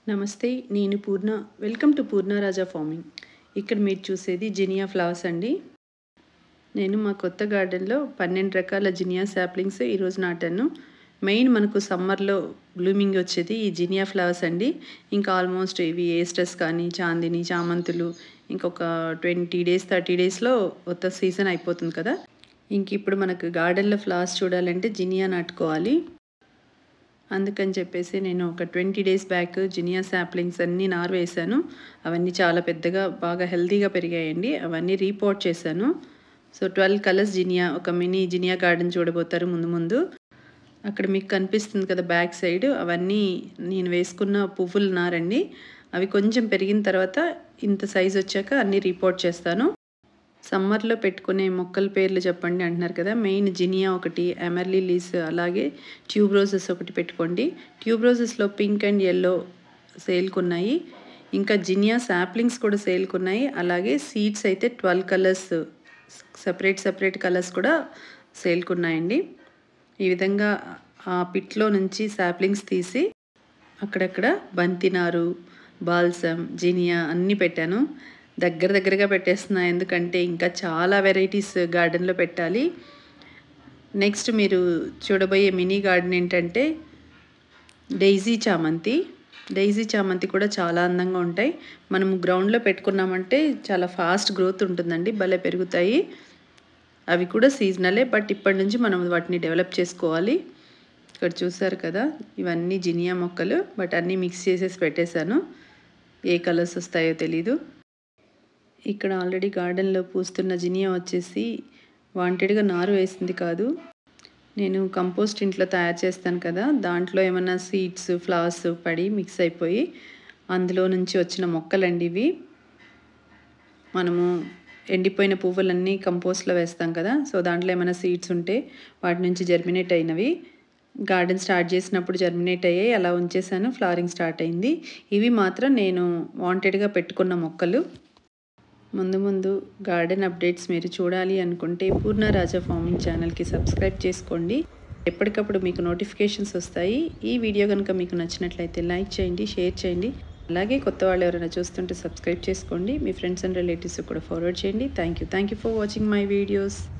నమస్తే నేను Purna welcome to Purna Raja farming ఇక్కడ మీరు చూసేది జినియా ఫ్లవర్స్ అండి నేను మా కొత్త గార్డెన్లో పన్నెండు రకాల జినియా శాప్లింగ్స్ ఈరోజు నాటాను మెయిన్ మనకు సమ్మర్లో బ్లూమింగ్ వచ్చేది ఈ జినియా ఫ్లవర్స్ అండి ఇంకా ఆల్మోస్ట్ ఇవి ఏస్టర్స్ కానీ చాందిని చామంతులు ఇంకొక ట్వంటీ డేస్ థర్టీ డేస్లో కొత్త సీజన్ అయిపోతుంది కదా ఇంక ఇప్పుడు మనకు గార్డెన్లో ఫ్లవర్స్ చూడాలంటే జినియా నాటుకోవాలి అందుకని చెప్పేసి నేను ఒక twenty days back zinnia saplings అన్నీ నారు వేశాను అవన్నీ చాలా పెద్దగా బాగా హెల్తీగా పెరిగాయండి అవన్నీ రీపోర్ట్ చేశాను సో ట్వెల్వ్ కలర్స్ జినియా ఒక మినీ జినియా గార్డెన్ చూడబోతారు ముందు ముందు అక్కడ మీకు కనిపిస్తుంది కదా బ్యాక్ సైడ్ అవన్నీ నేను వేసుకున్న పువ్వులు నారండి అవి కొంచెం పెరిగిన తర్వాత ఇంత సైజ్ వచ్చాక అన్నీ రిపోర్ట్ చేస్తాను సమ్మర్లో పెట్టుకునే మొక్కల పేర్లు చెప్పండి అంటున్నారు కదా మెయిన్ జినియా ఒకటి ఎమర్లీ లీస్ అలాగే ట్యూబ్ రోజెస్ ఒకటి పెట్టుకోండి ట్యూబ్ రోజెస్లో పింక్ అండ్ ఎల్లో సేల్కి ఉన్నాయి ఇంకా జినియా శాప్లింగ్స్ కూడా సేల్కి ఉన్నాయి అలాగే సీడ్స్ అయితే twelve colours separate separate colours కూడా సేల్కి ఉన్నాయండి ఈ విధంగా ఆ పిట్లో నుంచి శాప్లింగ్స్ తీసి అక్కడక్కడ బంతినారు బాల్సమ్ జినియా అన్నీ పెట్టాను దగ్గర దగ్గరగా పెట్టేస్తున్నా ఎందుకంటే ఇంకా చాలా వెరైటీస్ గార్డెన్లో పెట్టాలి నెక్స్ట్ మీరు చూడబోయే మినీ గార్డెన్ ఏంటంటే డైజీ చామంతి డైజీ చామంతి కూడా చాలా అందంగా ఉంటాయి మనం గ్రౌండ్లో పెట్టుకున్నామంటే చాలా ఫాస్ట్ గ్రోత్ ఉంటుందండి భలే పెరుగుతాయి అవి కూడా సీజనలే బట్ ఇప్పటి నుంచి మనం వాటిని డెవలప్ చేసుకోవాలి ఇక్కడ చూసారు కదా ఇవన్నీ జినియా మొక్కలు బట్ అన్నీ మిక్స్ చేసేసి పెట్టేశాను ఏ కలర్స్ వస్తాయో తెలీదు ఇక్కడ ఆల్రెడీ గార్డెన్లో పూస్తున్న జినియా వచ్చేసి వాంటెడ్గా నారు వేసింది కాదు నేను కంపోస్ట్ ఇంట్లో తయారు చేస్తాను కదా దాంట్లో ఏమైనా సీడ్స్ ఫ్లవర్స్ పడి మిక్స్ అయిపోయి అందులో నుంచి వచ్చిన మొక్కలండి ఇవి మనము ఎండిపోయిన పువ్వులన్నీ కంపోస్ట్లో వేస్తాం కదా సో దాంట్లో ఏమైనా సీడ్స్ ఉంటే వాటి నుంచి జర్మినేట్ అయినవి గార్డెన్ స్టార్ట్ చేసినప్పుడు జర్మినేట్ అయ్యాయి అలా ఉంచేసాను ఫ్లవరింగ్ స్టార్ట్ అయింది ఇవి మాత్రం నేను వాంటెడ్గా పెట్టుకున్న మొక్కలు ముందు ముందు గార్డెన్ అప్డేట్స్ మీరు చూడాలి అనుకుంటే పూర్ణ రాజా ఫార్మింగ్ ఛానల్కి సబ్స్క్రైబ్ చేసుకోండి ఎప్పటికప్పుడు మీకు నోటిఫికేషన్స్ వస్తాయి ఈ వీడియో కనుక మీకు నచ్చినట్లయితే లైక్ చేయండి షేర్ చేయండి అలాగే కొత్త వాళ్ళు ఎవరైనా చూస్తుంటే సబ్స్క్రైబ్ చేసుకోండి మీ ఫ్రెండ్స్ అండ్ రిలేటివ్స్ కూడా ఫార్వర్డ్ చేయండి thank you thank you for watching my videos